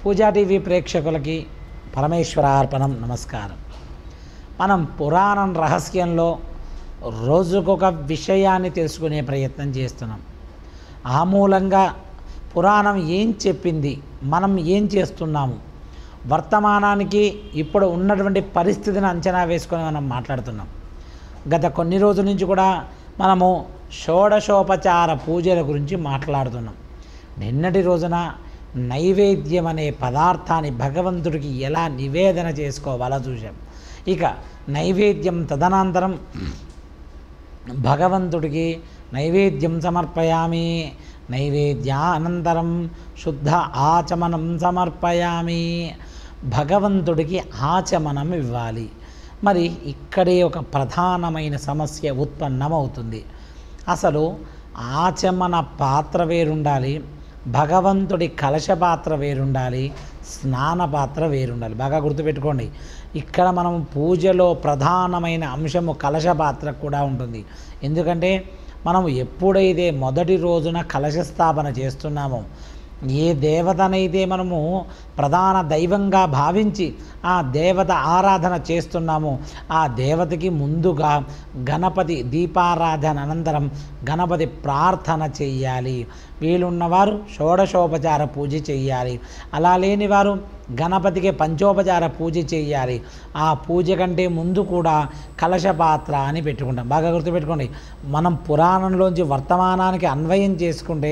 పూజా TV ప్రేక్షకులకి పరమేశ్వరార్పణం నమస్కారం మనం పురాణం రహస్యంలో రోజుకొక విషయాన్ని తెలుసుకునే ప్రయత్నం చేస్తున్నాం ఆ మూలంగా పురాణం ఏం చెప్పింది మనం ఏం చేస్తున్నాము వర్తమానానికి ఇప్పుడు ఉన్నటువంటి పరిస్థితిని అంచనా వేసుకొని మనం మాట్లాడుతున్నాం గత కొన్ని రోజుల నుంచి కూడా మనము షోడశోపచార పూజల గురించి మాట్లాడుతున్నాం నిన్నటి రోజున నైవేద్యం అనే పదార్థాన్ని భగవంతుడికి ఎలా నివేదన చేసుకోవాలో చూసాం ఇక నైవేద్యం తదనంతరం భగవంతుడికి నైవేద్యం సమర్పయామి నైవేద్యానంతరం శుద్ధ ఆచమనం సమర్పయామి భగవంతుడికి ఆచమనం ఇవ్వాలి మరి ఇక్కడే ఒక ప్రధానమైన సమస్య ఉత్పన్నమవుతుంది అసలు ఆచమన పాత్ర వేరుండాలి భగవంతుడి కలశ పాత్ర వేరుండాలి స్నాన పాత్ర వేరుండాలి బాగా గుర్తుపెట్టుకోండి ఇక్కడ మనం పూజలో ప్రధానమైన అంశము కలశ పాత్ర కూడా ఉంటుంది ఎందుకంటే మనం ఎప్పుడైతే మొదటి రోజున కలశ స్థాపన చేస్తున్నామో ఏ దేవతనైతే మనము ప్రధాన దైవంగా భావించి ఆ దేవత ఆరాధన చేస్తున్నామో ఆ దేవతకి ముందుగా గణపతి దీపారాధన అనంతరం గణపతి ప్రార్థన చెయ్యాలి వీలున్నవారు షోడశోపచార పూజ చెయ్యాలి అలా లేని వారు గణపతికి పంచోపచార పూజ చేయాలి ఆ పూజ కంటే ముందు కూడా కలశ పాత్ర అని పెట్టుకుంటాం బాగా గుర్తుపెట్టుకోండి మనం పురాణంలోంచి వర్తమానానికి అన్వయం చేసుకుంటే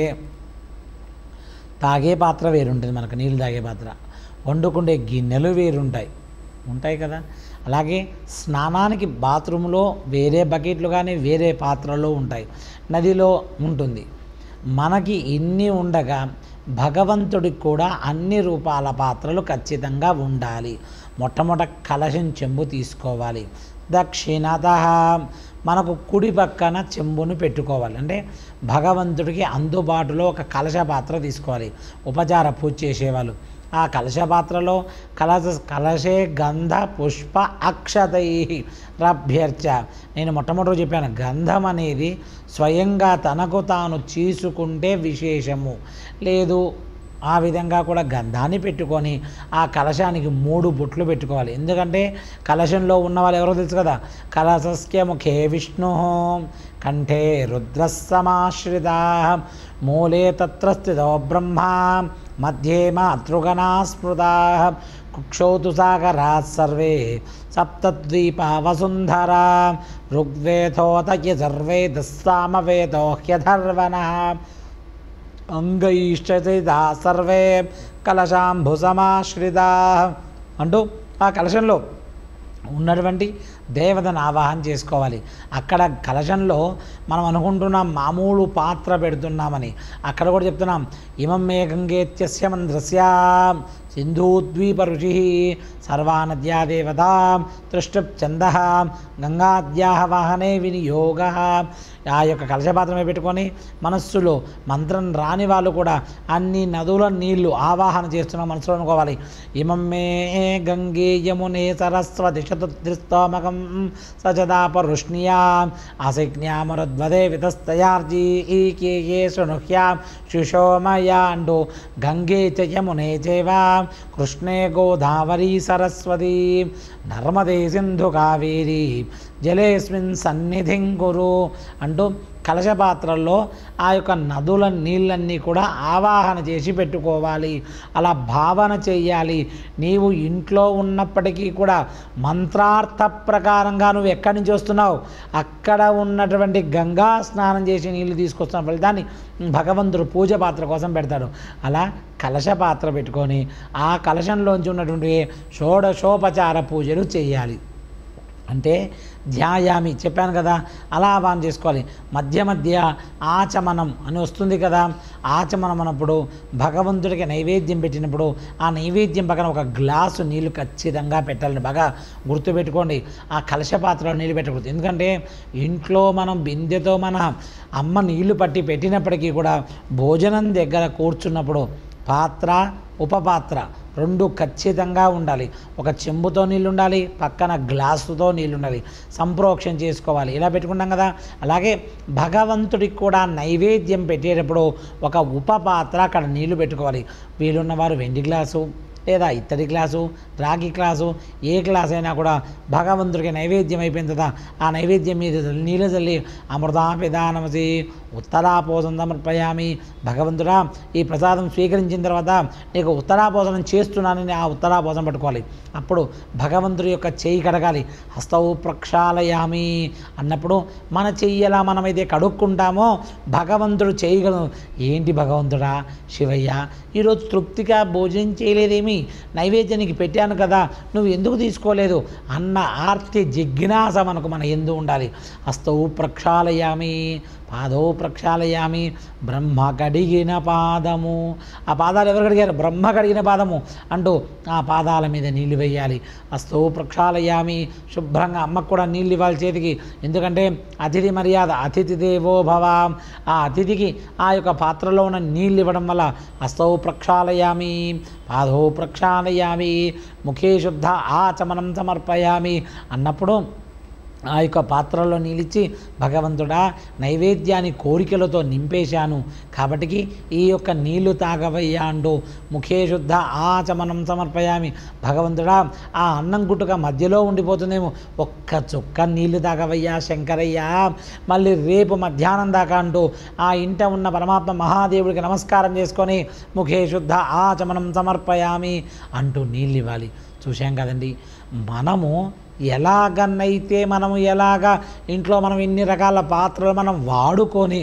తాగే పాత్ర వేరుంటుంది మనకు నీళ్ళు తాగే పాత్ర వండుకుండే గిన్నెలు వేరుంటాయి ఉంటాయి కదా అలాగే స్నానానికి బాత్రూంలో వేరే బకెట్లు కానీ వేరే పాత్రలో ఉంటాయి నదిలో ఉంటుంది మనకి ఇన్ని ఉండగా భగవంతుడికి కూడా అన్ని రూపాల పాత్రలు ఖచ్చితంగా ఉండాలి మొట్టమొదట కలశం చెంబు తీసుకోవాలి దక్షిణత మనకు కుడి పక్కన చెంబును పెట్టుకోవాలి అంటే భగవంతుడికి అందుబాటులో ఒక కలశ పాత్ర తీసుకోవాలి ఉపచార పూజ చేసేవాళ్ళు ఆ కలశ పాత్రలో కలశ కలశే గంధ పుష్ప అక్షతై రభ్యర్చ నేను మొట్టమొదటి చెప్పాను గంధం అనేది స్వయంగా తనకు తాను చీసుకుంటే విశేషము లేదు ఆ విధంగా కూడా గంధాన్ని పెట్టుకొని ఆ కలశానికి మూడు బొట్లు పెట్టుకోవాలి ఎందుకంటే కలశంలో ఉన్న వాళ్ళు ఎవరో తెలుసు కదా కలశస్య ముఖే విష్ణు కంఠే రుద్రసమాశ్రిత మూలే తత్ర స్థితో బ్రహ్మ మధ్యే మాతృగణా స్మృతా కుక్షౌతు సాగరా సర్వే సప్తద్వీపా వసుంధరా ఋగ్వేదోత యజర్వేద సామవేదో హ్యధర్వణ అంగైశ్చైదా సర్వే కలశాంభు సమాశ్రితా అంటూ ఆ కలశంలో ఉన్నటువంటి దేవతను ఆవాహన చేసుకోవాలి అక్కడ కలశంలో మనం అనుకుంటున్నాం మామూలు పాత్ర పెడుతున్నామని అక్కడ కూడా చెప్తున్నాం ఇమం మే గంగేత్యస్య మంత్రస్య సింధూద్వీప ఋషి సర్వానద్యా దేవత తృష్టఛంద గంగాద్యా వాహనే వినియోగ ఆ యొక్క కలశపాత్రమే పెట్టుకొని మనస్సులో మంత్రం రాని వాళ్ళు కూడా అన్ని నదుల నీళ్లు ఆవాహన చేస్తున్న మనసులో అనుకోవాలి ఇమం మే గంగే యమునే సరస్వతి శతద్రిస్తోమకం సచదాపరుష్ణ్యా ఆసజ్ఞామరుద్వదే వితస్తయార్జీ ఈకే శృణుహ్యా శిశోమయా అంటూ గంగే చ యమునే చేవా కృష్ణే గోదావరి సరస్వతి నర్మదే సింధు కావేరి జలేస్మిన్ సన్నిధిం కురు అంటూ కలశపాత్రల్లో ఆ యొక్క నదుల నీళ్ళన్నీ కూడా ఆవాహన చేసి పెట్టుకోవాలి అలా భావన చేయాలి నీవు ఇంట్లో ఉన్నప్పటికీ కూడా మంత్రార్థ ప్రకారంగా నువ్వు ఎక్కడి నుంచి వస్తున్నావు అక్కడ ఉన్నటువంటి గంగా స్నానం చేసి నీళ్ళు తీసుకొస్తున్న ఫలితాన్ని భగవంతుడు పూజ పాత్ర కోసం పెడతాడు అలా కలశ పాత్ర పెట్టుకొని ఆ కలశంలోంచి ఉన్నటువంటి షోడశోపచార పూజలు చేయాలి అంటే ధ్యాయామి చెప్పాను కదా అలా ఆవాహన చేసుకోవాలి మధ్య మధ్య ఆచమనం అని వస్తుంది కదా ఆచమనం అన్నప్పుడు భగవంతుడికి నైవేద్యం పెట్టినప్పుడు ఆ నైవేద్యం పక్కన ఒక గ్లాసు నీళ్లు ఖచ్చితంగా పెట్టాలని బాగా గుర్తుపెట్టుకోండి ఆ కలశ పాత్రలో నీళ్ళు పెట్టకూడదు ఎందుకంటే ఇంట్లో మనం బిందెతో మన అమ్మ నీళ్లు పట్టి పెట్టినప్పటికీ కూడా భోజనం దగ్గర కూర్చున్నప్పుడు పాత్ర ఉపపాత్ర రెండు ఖచ్చితంగా ఉండాలి ఒక చెంబుతో నీళ్ళు ఉండాలి పక్కన గ్లాసుతో నీళ్ళు ఉండాలి సంప్రోక్షణ చేసుకోవాలి ఇలా పెట్టుకుంటాం కదా అలాగే భగవంతుడికి కూడా నైవేద్యం పెట్టేటప్పుడు ఒక ఉపపాత్ర అక్కడ నీళ్లు పెట్టుకోవాలి వీలున్నవారు వెండి గ్లాసు లేదా ఇత్తడి గ్లాసు రాగి గ్లాసు ఏ గ్లాస్ అయినా కూడా భగవంతుడికి నైవేద్యం అయిపోయిన తర్వాత ఆ నైవేద్యం మీద నీళ్ళు చల్లి అమృతా పిదానమసి ఉత్తరాపోసం సమర్పయామి భగవంతుడా ఈ ప్రసాదం స్వీకరించిన తర్వాత నీకు ఉత్తరాపోసనం చేస్తున్నానని ఆ ఉత్తరాపోసనం పట్టుకోవాలి అప్పుడు భగవంతుడి యొక్క చెయ్యి కడగాలి హస్తవు ప్రక్షాళయామి అన్నప్పుడు మన చెయ్యి ఎలా మనమైతే కడుక్కుంటామో భగవంతుడు చేయగలను ఏంటి భగవంతుడా శివయ్య ఈరోజు తృప్తిగా భోజనం చేయలేదేమి నైవేద్యానికి పెట్టాను కదా నువ్వు ఎందుకు తీసుకోలేదు అన్న ఆర్తి జిజ్ఞాస మనకు మన ఎందు ఉండాలి హస్తవు ప్రక్షాళయామి పాదో ప్రక్షాళయామి బ్రహ్మ కడిగిన పాదము ఆ పాదాలు ఎవరు కడిగారు బ్రహ్మ కడిగిన పాదము అంటూ ఆ పాదాల మీద నీళ్లు వేయాలి అస్తో ప్రక్షాళయామి శుభ్రంగా అమ్మకు కూడా నీళ్ళు ఇవ్వాలి చేతికి ఎందుకంటే అతిథి మర్యాద అతిథి దేవో భవ ఆ అతిథికి ఆ యొక్క పాత్రలో ఉన్న నీళ్ళు ఇవ్వడం వల్ల అస్తో ప్రక్షాళయామి పాదో ప్రక్షాళయామి ముఖే శుద్ధ ఆచమనం సమర్పయామి అన్నప్పుడు ఆ యొక్క పాత్రలో నీళ్ళిచ్చి భగవంతుడా నైవేద్యాన్ని కోరికలతో నింపేశాను కాబట్టికి ఈ యొక్క నీళ్లు తాగవయ్యా అంటూ ముఖే శుద్ధ ఆచమనం సమర్పయామి భగవంతుడా ఆ అన్నం గుట్టుక మధ్యలో ఉండిపోతుందేమో ఒక్క చుక్క నీళ్లు తాగవయ్యా శంకరయ్యా మళ్ళీ రేపు మధ్యాహ్నం దాకా అంటూ ఆ ఇంట ఉన్న పరమాత్మ మహాదేవుడికి నమస్కారం చేసుకొని ముఖే శుద్ధ ఆచమనం సమర్పయామి అంటూ నీళ్ళు ఇవ్వాలి చూశాం కదండి మనము ఎలాగనైతే మనము ఎలాగా ఇంట్లో మనం ఇన్ని రకాల పాత్రలు మనం వాడుకొని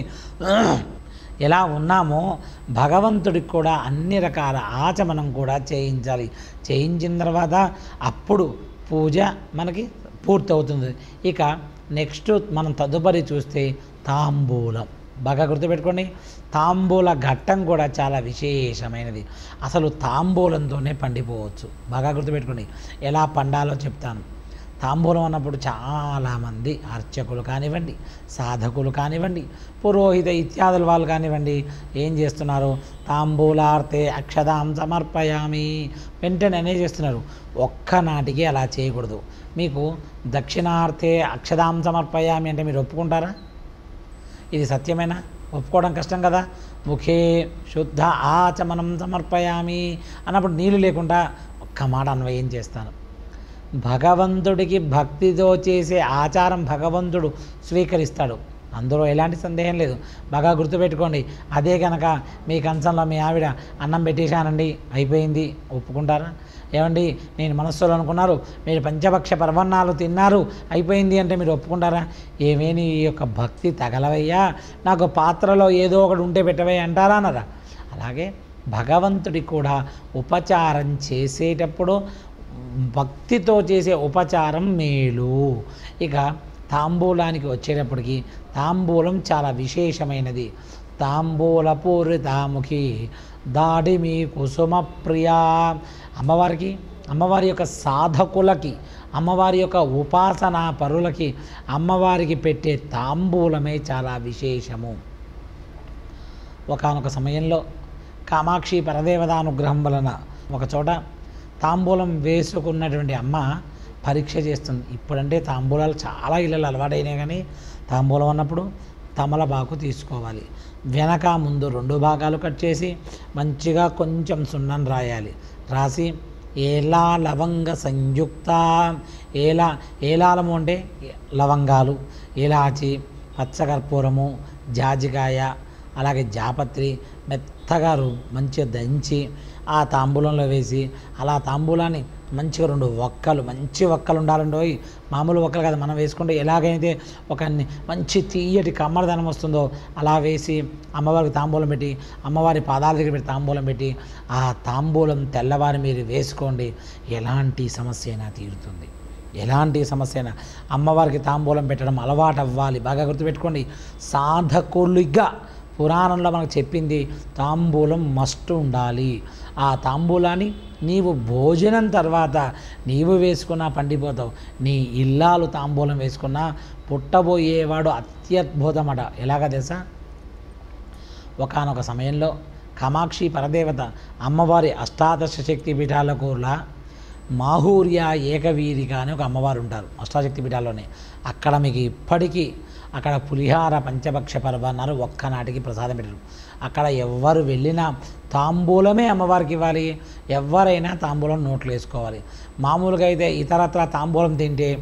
ఎలా ఉన్నామో భగవంతుడికి కూడా అన్ని రకాల ఆచమనం కూడా చేయించాలి చేయించిన తర్వాత అప్పుడు పూజ మనకి పూర్తవుతుంది ఇక నెక్స్ట్ మనం తదుపరి చూస్తే తాంబూలం బాగా గుర్తుపెట్టుకోండి తాంబూల ఘట్టం కూడా చాలా విశేషమైనది అసలు తాంబూలంతోనే పండిపోవచ్చు బాగా గుర్తుపెట్టుకోండి ఎలా పండాలో చెప్తాను తాంబూలం అన్నప్పుడు చాలామంది అర్చకులు కానివ్వండి సాధకులు కానివ్వండి పురోహిత ఇత్యాదుల వాళ్ళు కానివ్వండి ఏం చేస్తున్నారు తాంబూలార్తే అక్షదాం సమర్పయామి వెంటనే అనే చేస్తున్నారు ఒక్కనాటికి అలా చేయకూడదు మీకు దక్షిణార్థే అక్షదాం సమర్పయామి అంటే మీరు ఒప్పుకుంటారా ఇది సత్యమేనా ఒప్పుకోవడం కష్టం కదా ముఖే శుద్ధ ఆచమనం సమర్పయామి అన్నప్పుడు నీళ్ళు లేకుండా ఒక్క మాట అన్వయం చేస్తాను భగవంతుడికి భక్తితో చేసే ఆచారం భగవంతుడు స్వీకరిస్తాడు అందులో ఎలాంటి సందేహం లేదు బాగా గుర్తుపెట్టుకోండి అదే కనుక మీ కంచంలో మీ ఆవిడ అన్నం పెట్టేశానండి అయిపోయింది ఒప్పుకుంటారా ఏమండి నేను మనస్సులో అనుకున్నారు మీరు పంచభక్ష పర్వన్నాలు తిన్నారు అయిపోయింది అంటే మీరు ఒప్పుకుంటారా ఏమేని ఈ యొక్క భక్తి తగలవయ్యా నాకు పాత్రలో ఏదో ఒకటి ఉంటే పెట్టవయ్యా అంటారా అన్నరా అలాగే భగవంతుడికి కూడా ఉపచారం చేసేటప్పుడు భక్తితో చేసే ఉపచారం మేలు ఇక తాంబూలానికి వచ్చేటప్పటికి తాంబూలం చాలా విశేషమైనది తాంబూల పూరితాముఖి దాడిమి కుసుమ ప్రియా అమ్మవారికి అమ్మవారి యొక్క సాధకులకి అమ్మవారి యొక్క ఉపాసనా పరులకి అమ్మవారికి పెట్టే తాంబూలమే చాలా విశేషము ఒకానొక సమయంలో కామాక్షి పరదేవత అనుగ్రహం వలన ఒక చోట తాంబూలం వేసుకున్నటువంటి అమ్మ పరీక్ష చేస్తుంది ఇప్పుడంటే తాంబూలాలు చాలా ఇళ్ళలో అలవాటైనాయి కానీ తాంబూలం అన్నప్పుడు తమలపాకు తీసుకోవాలి వెనక ముందు రెండు భాగాలు కట్ చేసి మంచిగా కొంచెం సున్నం రాయాలి రాసి ఏలా లవంగ సంయుక్త ఏలా ఏలాలము అంటే లవంగాలు ఇలాచి పచ్చకర్పూరము జాజికాయ అలాగే జాపత్రి మెత్తగా రు మంచిగా దంచి ఆ తాంబూలంలో వేసి అలా తాంబూలాన్ని మంచిగా రెండు ఒక్కలు మంచి ఒక్కలు ఉండాలండి మామూలు ఒక్కలు కాదు మనం వేసుకుంటే ఎలాగైతే ఒక ని- మంచి తీయటి కమ్మరదనం వస్తుందో అలా వేసి అమ్మవారికి తాంబూలం పెట్టి అమ్మవారి పాదాల దగ్గర పెట్టి తాంబూలం పెట్టి ఆ తాంబూలం తెల్లవారి మీరు వేసుకోండి ఎలాంటి సమస్య అయినా తీరుతుంది ఎలాంటి సమస్య అయినా అమ్మవారికి తాంబూలం పెట్టడం అలవాటు అవ్వాలి బాగా గుర్తుపెట్టుకోండి సాధకులుగా పురాణంలో మనకు చెప్పింది తాంబూలం మస్ట్ ఉండాలి ఆ తాంబూలాన్ని నీవు భోజనం తర్వాత నీవు వేసుకున్నా పండిపోతావు నీ ఇల్లాలు తాంబూలం వేసుకున్నా పుట్టబోయేవాడు అత్యద్భుతమట ఎలాగ తెలుసా ఒకానొక సమయంలో కామాక్షి పరదేవత అమ్మవారి అష్టాదశ శక్తి పీఠాలకులా మాహూర్య ఏకవీరిక అని ఒక అమ్మవారు ఉంటారు అష్టాశక్తి పీఠాల్లోనే అక్కడ మీకు ఇప్పటికీ అక్కడ పులిహార పంచభక్ష పర్వన్నారు ఒక్కనాటికి ప్రసాదం పెట్టరు అక్కడ ఎవ్వరు వెళ్ళినా తాంబూలమే అమ్మవారికి ఇవ్వాలి ఎవరైనా తాంబూలం నోట్లు వేసుకోవాలి మామూలుగా అయితే ఇతరత్ర తాంబూలం తింటే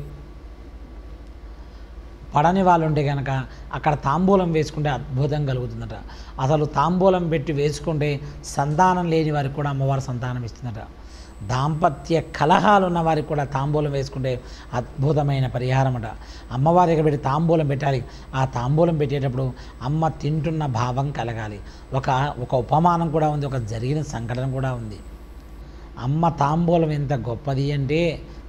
పడని వాళ్ళు ఉంటే కనుక అక్కడ తాంబూలం వేసుకుంటే అద్భుతం కలుగుతుందట అసలు తాంబూలం పెట్టి వేసుకుంటే సంతానం లేని వారికి కూడా అమ్మవారు సంతానం ఇస్తుందట దాంపత్య కలహాలు ఉన్న వారికి కూడా తాంబూలం వేసుకుంటే అద్భుతమైన పరిహారం అట అమ్మవారి దగ్గర పెట్టి తాంబూలం పెట్టాలి ఆ తాంబూలం పెట్టేటప్పుడు అమ్మ తింటున్న భావం కలగాలి ఒక ఒక ఉపమానం కూడా ఉంది ఒక జరిగిన సంఘటన కూడా ఉంది అమ్మ తాంబూలం ఎంత గొప్పది అంటే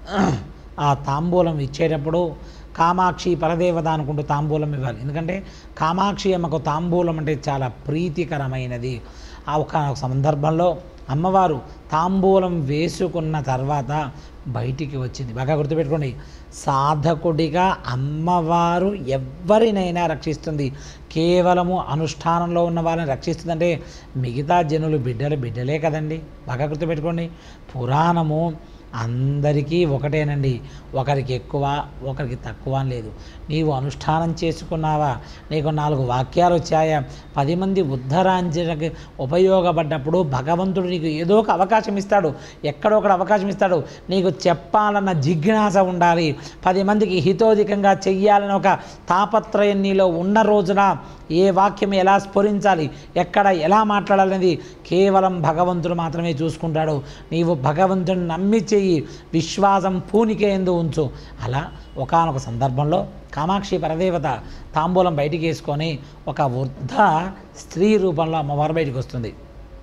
ఆ తాంబూలం ఇచ్చేటప్పుడు కామాక్షి పరదేవత అనుకుంటూ తాంబూలం ఇవ్వాలి ఎందుకంటే కామాక్షి అమ్మకు తాంబూలం అంటే చాలా ప్రీతికరమైనది ఆ ఒక సందర్భంలో అమ్మవారు తాంబూలం వేసుకున్న తర్వాత బయటికి వచ్చింది బాగా గుర్తుపెట్టుకోండి సాధకుడిగా అమ్మవారు ఎవరినైనా రక్షిస్తుంది కేవలము అనుష్ఠానంలో ఉన్న వాళ్ళని రక్షిస్తుందంటే మిగతా జనులు బిడ్డలు బిడ్డలే కదండి బాగా గుర్తుపెట్టుకోండి పురాణము అందరికీ ఒకటేనండి ఒకరికి ఎక్కువ ఒకరికి తక్కువ అని లేదు నీవు అనుష్ఠానం చేసుకున్నావా నీకు నాలుగు వాక్యాలు వచ్చాయా పది మంది ఉద్ధరాంజనకి ఉపయోగపడ్డప్పుడు భగవంతుడు నీకు ఏదో ఒక అవకాశం ఇస్తాడు ఎక్కడో ఒకటి అవకాశం ఇస్తాడు నీకు చెప్పాలన్న జిజ్ఞాస ఉండాలి పది మందికి హితోధికంగా చెయ్యాలని ఒక తాపత్రయం నీలో ఉన్న రోజున ఏ వాక్యం ఎలా స్ఫురించాలి ఎక్కడ ఎలా మాట్లాడాలనేది కేవలం భగవంతుడు మాత్రమే చూసుకుంటాడు నీవు భగవంతుని నమ్మి చెయ్యి విశ్వాసం పూనికే ఎందు ఉంచు అలా ఒకానొక సందర్భంలో కామాక్షి పరదేవత తాంబూలం బయటికి వేసుకొని ఒక వృద్ధ స్త్రీ రూపంలో అమ్మవారు బయటికి వస్తుంది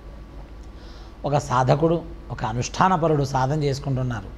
ఒక సాధకుడు ఒక అనుష్ఠానపరుడు సాధన చేసుకుంటున్నారు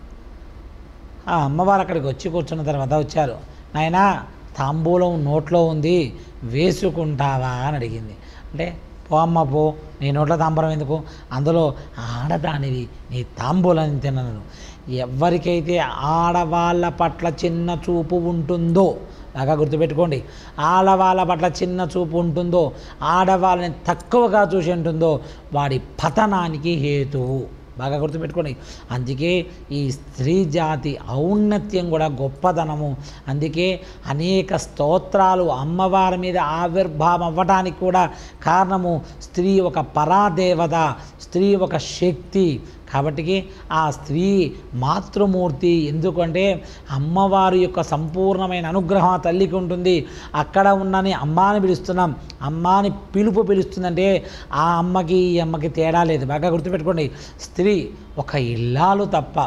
ఆ అమ్మవారు అక్కడికి వచ్చి కూర్చున్న తర్వాత వచ్చారు నాయనా తాంబూలం నోట్లో ఉంది వేసుకుంటావా అని అడిగింది అంటే పో అమ్మ పో నీ నోట్లో తాంబూలం ఎందుకు అందులో ఆడదానివి నీ తాంబూలం తినను ఎవరికైతే ఆడవాళ్ళ పట్ల చిన్న చూపు ఉంటుందో బాగా గుర్తుపెట్టుకోండి ఆడవాళ్ళ పట్ల చిన్న చూపు ఉంటుందో ఆడవాళ్ళని తక్కువగా చూసి ఉంటుందో వాడి పతనానికి హేతువు బాగా గుర్తుపెట్టుకోండి అందుకే ఈ స్త్రీ జాతి ఔన్నత్యం కూడా గొప్పదనము అందుకే అనేక స్తోత్రాలు అమ్మవారి మీద ఆవిర్భావం అవ్వడానికి కూడా కారణము స్త్రీ ఒక పరాదేవత స్త్రీ ఒక శక్తి కాబట్టి ఆ స్త్రీ మాతృమూర్తి ఎందుకంటే అమ్మవారి యొక్క సంపూర్ణమైన అనుగ్రహం ఆ తల్లికి ఉంటుంది అక్కడ ఉన్నని అమ్మాని పిలుస్తున్నాం అమ్మాని పిలుపు పిలుస్తుందంటే ఆ అమ్మకి ఈ అమ్మకి తేడా లేదు బాగా గుర్తుపెట్టుకోండి స్త్రీ ఒక ఇల్లాలు తప్ప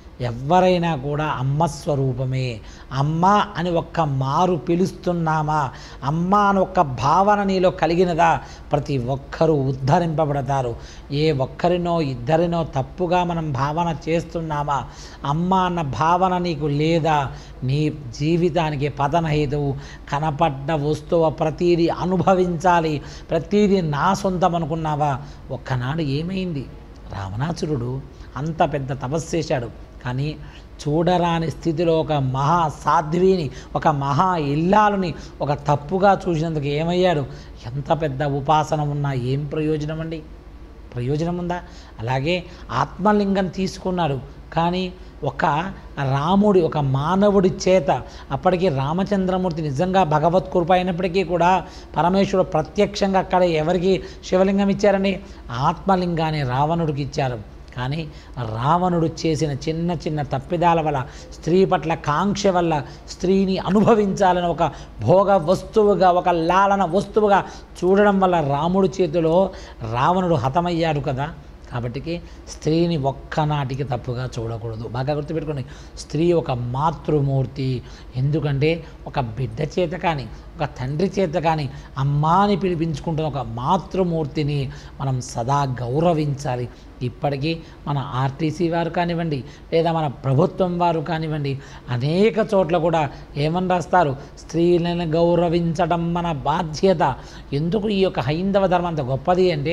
ఎవరైనా కూడా అమ్మ స్వరూపమే అమ్మ అని ఒక్క మారు పిలుస్తున్నామా అమ్మ అని ఒక్క భావన నీలో కలిగినదా ప్రతి ఒక్కరూ ఉద్ధరింపబడతారు ఏ ఒక్కరినో ఇద్దరినో తప్పుగా మనం భావన చేస్తున్నామా అమ్మ అన్న భావన నీకు లేదా నీ జీవితానికి పతనహేతువు కనపడ్డ వస్తువు ప్రతీది అనుభవించాలి ప్రతీది నా సొంతం అనుకున్నావా ఒక్కనాడు ఏమైంది రావణాసురుడు అంత పెద్ద తపస్సు చేశాడు కానీ చూడరాని స్థితిలో ఒక మహా సాధ్విని ఒక మహా ఇల్లాలని ఒక తప్పుగా చూసినందుకు ఏమయ్యాడు ఎంత పెద్ద ఉపాసన ఉన్నా ఏం ప్రయోజనం అండి ప్రయోజనం ఉందా అలాగే ఆత్మలింగం తీసుకున్నాడు కానీ ఒక రాముడి ఒక మానవుడి చేత అప్పటికి రామచంద్రమూర్తి నిజంగా భగవత్ కృప అయినప్పటికీ కూడా పరమేశ్వరుడు ప్రత్యక్షంగా అక్కడ ఎవరికి శివలింగం ఇచ్చారండి ఆత్మలింగాన్ని రావణుడికి ఇచ్చారు కానీ రావణుడు చేసిన చిన్న చిన్న తప్పిదాల వల్ల స్త్రీ పట్ల కాంక్ష వల్ల స్త్రీని అనుభవించాలని ఒక భోగ వస్తువుగా ఒక లాలన వస్తువుగా చూడడం వల్ల రాముడి చేతిలో రావణుడు హతమయ్యాడు కదా కాబట్టికి స్త్రీని ఒక్కనాటికి తప్పుగా చూడకూడదు బాగా గుర్తుపెట్టుకోండి స్త్రీ ఒక మాతృమూర్తి ఎందుకంటే ఒక బిడ్డ చేత కానీ ఒక తండ్రి చేత కానీ అమ్మాని పిలిపించుకుంటున్న ఒక మాతృమూర్తిని మనం సదా గౌరవించాలి ఇప్పటికీ మన ఆర్టీసీ వారు కానివ్వండి లేదా మన ప్రభుత్వం వారు కానివ్వండి అనేక చోట్ల కూడా ఏమని రాస్తారు స్త్రీలను గౌరవించడం మన బాధ్యత ఎందుకు ఈ యొక్క హైందవ ధర్మం అంత గొప్పది అంటే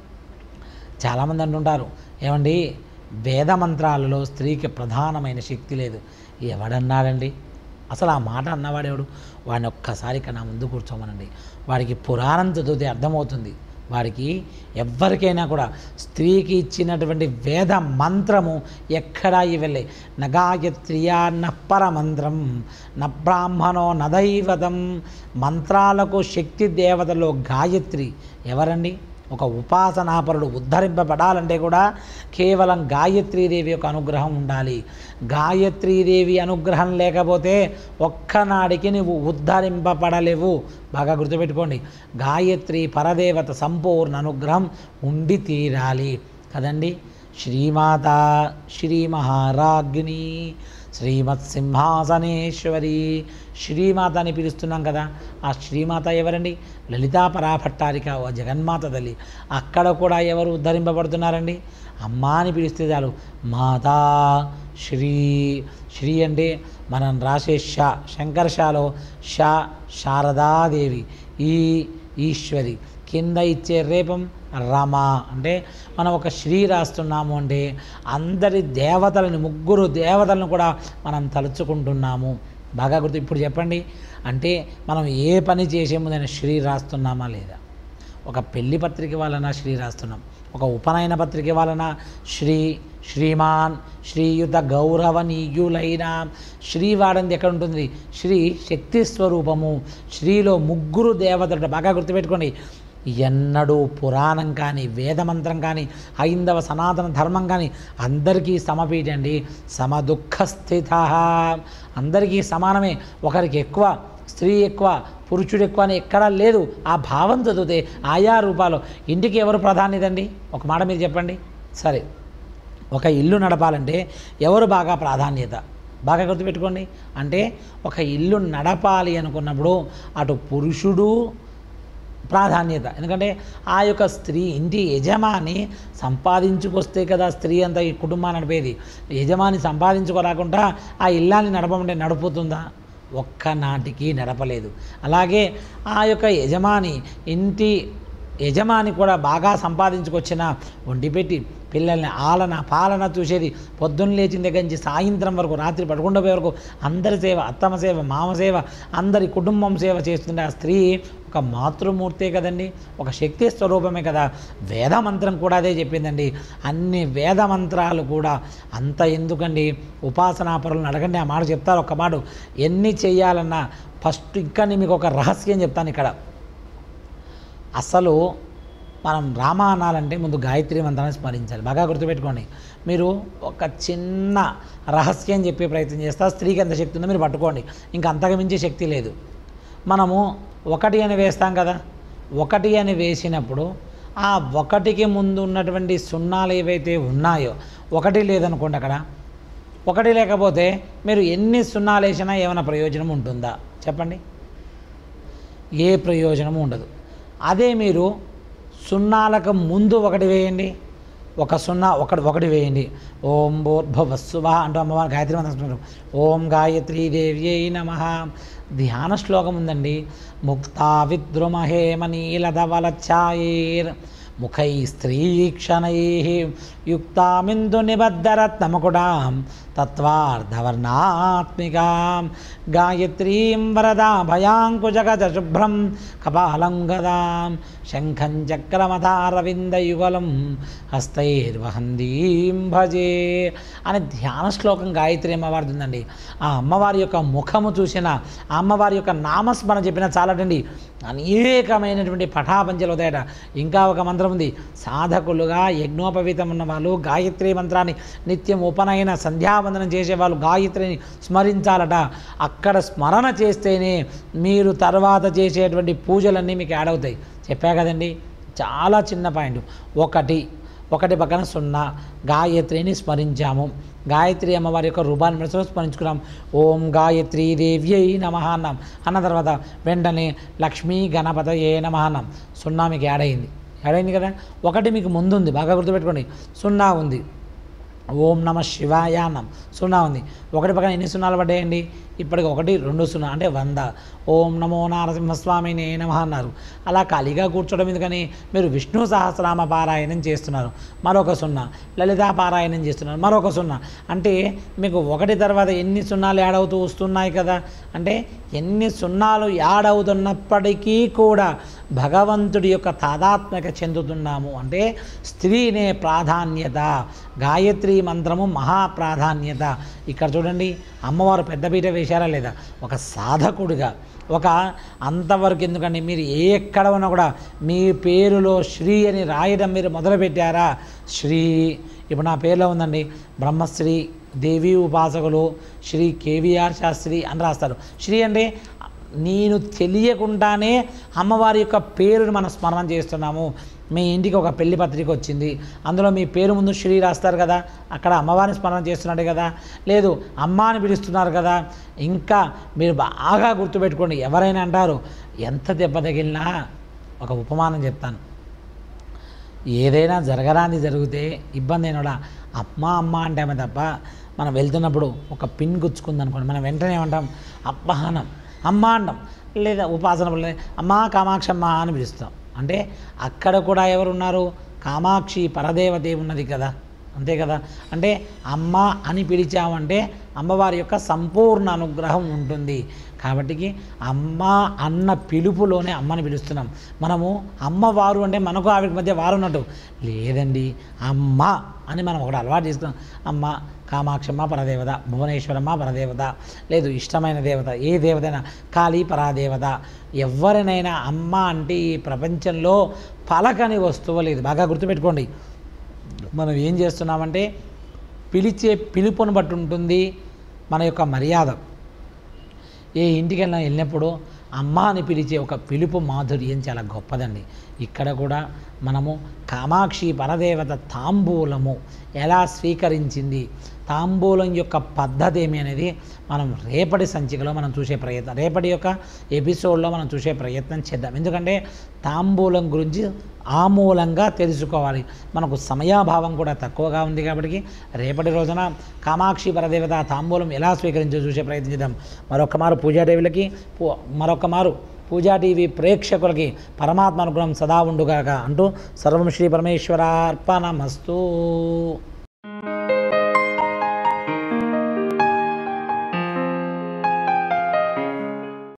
చాలామంది అంటుంటారు ఏమండి వేద మంత్రాలలో స్త్రీకి ప్రధానమైన శక్తి లేదు ఎవడన్నాడండి అసలు ఆ మాట అన్నవాడెవడు వాడిని ఒక్కసారి ఇక్కడ నా ముందు కూర్చోమనండి వాడికి పురాణం చదివితే అర్థమవుతుంది వాడికి ఎవరికైనా కూడా స్త్రీకి ఇచ్చినటువంటి వేద మంత్రము ఎక్కడా ఇవ్వలే నగాయత్రియా నపరమంత్రం న బ్రాహ్మణో నదైవతం మంత్రాలకు శక్తి దేవతలో గాయత్రి ఎవరండి ఒక ఉపాసనాపరుడు ఉద్ధరింపబడాలంటే కూడా కేవలం గాయత్రీదేవి యొక్క అనుగ్రహం ఉండాలి గాయత్రీదేవి అనుగ్రహం లేకపోతే ఒక్కనాడికి నువ్వు ఉద్ధరింపబడలేవు బాగా గుర్తుపెట్టుకోండి గాయత్రి పరదేవత సంపూర్ణ అనుగ్రహం ఉండి తీరాలి కదండి శ్రీమాత శ్రీ మహారాజ్ఞి శ్రీమత్ సింహాసనేశ్వరి శ్రీమాత అని పిలుస్తున్నాం కదా ఆ శ్రీమాత ఎవరండి లలితా పరాభట్టారిక ఓ జగన్మాత తల్లి అక్కడ కూడా ఎవరు ఉద్ధరింపబడుతున్నారండి అమ్మ అని పిలిస్తే చాలు మాతా శ్రీ శ్రీ అంటే మనం రాసే షా శంకర షాలో షా శారదాదేవి ఈ ఈశ్వరి కింద ఇచ్చే రేపం రమ అంటే మనం ఒక శ్రీ రాస్తున్నాము అంటే అందరి దేవతలని ముగ్గురు దేవతలను కూడా మనం తలుచుకుంటున్నాము బాగా గుర్తు ఇప్పుడు చెప్పండి అంటే మనం ఏ పని చేసే ముందైనా శ్రీ రాస్తున్నామా లేదా ఒక పెళ్లి పత్రిక వలన శ్రీ రాస్తున్నాం ఒక ఉపనయన పత్రిక వలన శ్రీ శ్రీమాన్ శ్రీయుత గౌరవనీయులైన శ్రీ వాడంది ఎక్కడ ఉంటుంది శ్రీ శక్తి స్వరూపము శ్రీలో ముగ్గురు దేవతలు బాగా గుర్తుపెట్టుకోండి ఎన్నడూ పురాణం కానీ వేదమంత్రం కానీ హైందవ సనాతన ధర్మం కానీ అందరికీ సమపీటండి సమదుఃఖ స్థిత అందరికీ సమానమే ఒకరికి ఎక్కువ స్త్రీ ఎక్కువ పురుషుడు ఎక్కువ అని ఎక్కడా లేదు ఆ భావం చదివితే ఆయా రూపాలు ఇంటికి ఎవరు ప్రాధాన్యత అండి ఒక మాట మీరు చెప్పండి సరే ఒక ఇల్లు నడపాలంటే ఎవరు బాగా ప్రాధాన్యత బాగా గుర్తుపెట్టుకోండి అంటే ఒక ఇల్లు నడపాలి అనుకున్నప్పుడు అటు పురుషుడు ప్రాధాన్యత ఎందుకంటే ఆ యొక్క స్త్రీ ఇంటి యజమాని సంపాదించుకొస్తే కదా స్త్రీ అంతా ఈ కుటుంబాన్ని నడిపేది యజమాని సంపాదించుకోరాకుండా ఆ ఇల్లాన్ని నడపమంటే నడుపుతుందా ఒక్కనాటికి నడపలేదు అలాగే ఆ యొక్క యజమాని ఇంటి యజమాని కూడా బాగా సంపాదించుకొచ్చిన వండి పెట్టి పిల్లల్ని ఆలన పాలన చూసేది పొద్దున్న లేచిన దగ్గర నుంచి సాయంత్రం వరకు రాత్రి పదకొండవ వరకు అందరి సేవ అత్తమ సేవ మామ సేవ అందరి కుటుంబం సేవ చేస్తుంటే ఆ స్త్రీ ఒక మాతృమూర్తే కదండి ఒక శక్తి స్వరూపమే కదా వేద మంత్రం కూడా అదే చెప్పిందండి అన్ని వేద మంత్రాలు కూడా అంత ఎందుకండి ఉపాసనాపరులను అడగండి ఆ మాట చెప్తారు ఒక మాట ఎన్ని చేయాలన్నా ఫస్ట్ ఇక్కడ మీకు ఒక రహస్యం చెప్తాను ఇక్కడ అసలు మనం రామ అనాలంటే ముందు గాయత్రి మంత్రాన్ని స్మరించాలి బాగా గుర్తుపెట్టుకోండి మీరు ఒక చిన్న రహస్యం చెప్పే ప్రయత్నం చేస్తా స్త్రీకి ఎంత శక్తి ఉందో మీరు పట్టుకోండి ఇంకా అంతకు మించి శక్తి లేదు మనము ఒకటి అని వేస్తాం కదా ఒకటి అని వేసినప్పుడు ఆ ఒకటికి ముందు ఉన్నటువంటి సున్నాలు ఏవైతే ఉన్నాయో ఒకటి లేదనుకోండి అక్కడ ఒకటి లేకపోతే మీరు ఎన్ని సున్నాలు వేసినా ఏమైనా ప్రయోజనం ఉంటుందా చెప్పండి ఏ ప్రయోజనము ఉండదు అదే మీరు సున్నాలకు ముందు ఒకటి వేయండి ఒక సున్నా ఒకటి ఒకటి వేయండి ఓం భూర్భవస్సువ అంటూ అమ్మవారి గాయత్రి మంత్రం స్మరించు. ఓం గాయత్రీ దేవ్యై నమ ధ్యాన శ్లోకం ఉందండి ముక్తా విద్రుమహేమ నీలధవలఛాయైర్ ముఖై స్త్రీక్షణై యుక్తామిందు నిబద్ధరత్నముకుడాం తత్వార్ధవర్ణాత్మికాం గాయత్రీం వరదా భయాంకుజగజ శుభ్రం కపాలం గదాం శంఖం చక్రమధారవిందయుగలం హస్తైర్వహందీం భజే అని ధ్యాన శ్లోకం గాయత్రి అమ్మవారి ఉందండి ఆ అమ్మవారి యొక్క ముఖము చూసిన ఆ అమ్మవారి యొక్క నామస్మరణ చెప్పిన చాలటండి అనేకమైనటువంటి పటాపంచలు అవుతాయట ఇంకా ఒక మంత్రం ఉంది సాధకులుగా యజ్ఞోపవీతం ఉన్న వాళ్ళు గాయత్రి మంత్రాన్ని నిత్యం ఉపనయన సంధ్యావందనం చేసే వాళ్ళు గాయత్రిని స్మరించాలట అక్కడ స్మరణ చేస్తేనే మీరు తర్వాత చేసేటువంటి పూజలన్నీ మీకు యాడ్ అవుతాయి చెప్పా కదండి చాలా చిన్న పాయింట్ ఒకటి ఒకటి పక్కన సున్నా గాయత్రిని స్మరించాము గాయత్రి అమ్మవారి యొక్క రూపాన్ని మనసులో స్మరించుకున్నాం ఓం గాయత్రీ దేవ్యై నమ అన్నాం అన్న తర్వాత వెంటనే లక్ష్మీ గణపతయే నమ అన్నాం సున్నా మీకు యాడ్ అయింది యాడ్ అయింది కదా ఒకటి మీకు ముందు ఉంది బాగా గుర్తుపెట్టుకోండి సున్నా ఉంది ఓం నమ శివాయ అన్నాం సున్నా ఉంది ఒకటి పక్కన ఎన్ని సున్నాలు పడ్డాయండి ఇప్పటికి ఒకటి రెండు సున్నా అంటే వంద ఓం నమో నారసింహస్వామిని నమ అన్నారు అలా ఖాళీగా కూర్చోవడం ఎందుకని మీరు విష్ణు సహస్రనామ పారాయణం చేస్తున్నారు మరొక సున్నా లలితా పారాయణం చేస్తున్నారు మరొక సున్నా అంటే మీకు ఒకటి తర్వాత ఎన్ని సున్నాలు యాడ్ అవుతూ వస్తున్నాయి కదా అంటే ఎన్ని సున్నాలు యాడ్ అవుతున్నప్పటికీ కూడా భగవంతుడి యొక్క తాదాత్మ్యత చెందుతున్నాము అంటే స్త్రీనే ప్రాధాన్యత గాయత్రి మంత్రము మహా ప్రాధాన్యత ఇక్కడ చూడండి అమ్మవారు పెద్దపీట వేశారా లేదా ఒక సాధకుడిగా ఒక అంతవరకు ఎందుకండి మీరు ఏ ఎక్కడ ఉన్నా కూడా మీ పేరులో శ్రీ అని రాయడం మీరు మొదలుపెట్టారా శ్రీ ఇప్పుడు నా పేరులో ఉందండి బ్రహ్మశ్రీ దేవి ఉపాసకులు శ్రీ కేవీఆర్ శాస్త్రి అని రాస్తారు శ్రీ అంటే నేను తెలియకుండానే అమ్మవారి యొక్క పేరును మనం స్మరణ చేస్తున్నాము మీ ఇంటికి ఒక పెళ్లి పత్రిక వచ్చింది అందులో మీ పేరు ముందు శ్రీ రాస్తారు కదా అక్కడ అమ్మవారిని స్మరణ చేస్తున్నాడు కదా లేదు అమ్మ అని పిలుస్తున్నారు కదా ఇంకా మీరు బాగా గుర్తుపెట్టుకోండి ఎవరైనా అంటారు ఎంత దెబ్బ తగిలినా ఒక ఉపమానం చెప్తాను ఏదైనా జరగరాని జరిగితే ఇబ్బంది అయినోడా అమ్మ అమ్మ అంటామే తప్ప మనం వెళ్తున్నప్పుడు ఒక పిన్ గుచ్చుకుందనుకోండి మనం వెంటనే ఏమంటాం అప్పహానం అమ్మ అంటాం లేదా ఉపాసన వల్ల అమ్మ కామాక్షమ్మ అని పిలుస్తాం అంటే అక్కడ కూడా ఎవరున్నారు కామాక్షి పరదేవతే ఉన్నది కదా అంతే కదా అంటే అమ్మ అని పిలిచామంటే అమ్మవారి యొక్క సంపూర్ణ అనుగ్రహం ఉంటుంది కాబట్టికి అమ్మ అన్న పిలుపులోనే అమ్మని పిలుస్తున్నాం మనము అమ్మవారు అంటే మనకు ఆవిడ మధ్య వారు ఉన్నట్టు లేదండి అమ్మ అని మనం ఒకటి అలవాటు చేసుకున్నాం అమ్మ కామాక్షమ్మ పరదేవత భువనేశ్వరమ్మ పరదేవత లేదు ఇష్టమైన దేవత ఏ దేవతైనా కాళీ పరాదేవత ఎవరినైనా అమ్మ అంటే ఈ ప్రపంచంలో పలకని వస్తువు లేదు బాగా గుర్తుపెట్టుకోండి మనం ఏం చేస్తున్నామంటే పిలిచే పిలుపుని బట్టి ఉంటుంది మన యొక్క మర్యాద ఏ ఇంటికి వెళ్ళినా వెళ్ళినప్పుడు అమ్మ అని పిలిచే ఒక పిలుపు మాధుర్యం చాలా గొప్పదండి ఇక్కడ కూడా మనము కామాక్షి పరదేవత తాంబూలము ఎలా స్వీకరించింది తాంబూలం యొక్క పద్ధతి ఏమి అనేది మనం రేపటి సంచికలో మనం చూసే ప్రయత్నం రేపటి యొక్క ఎపిసోడ్లో మనం చూసే ప్రయత్నం చేద్దాం ఎందుకంటే తాంబూలం గురించి ఆమూలంగా తెలుసుకోవాలి మనకు సమయాభావం కూడా తక్కువగా ఉంది కాబట్టి రేపటి రోజున కామాక్షి పరదేవత తాంబూలం ఎలా స్వీకరించో చూసే ప్రయత్నం చేద్దాం మరొక మారు పూజాదేవులకి పూ- మరొక మారు పూజా టీవీ ప్రేక్షకులకి పరమాత్మ అనుగ్రహం సదా ఉండుగాక అంటూ సర్వం శ్రీ పరమేశ్వరార్పణమస్తు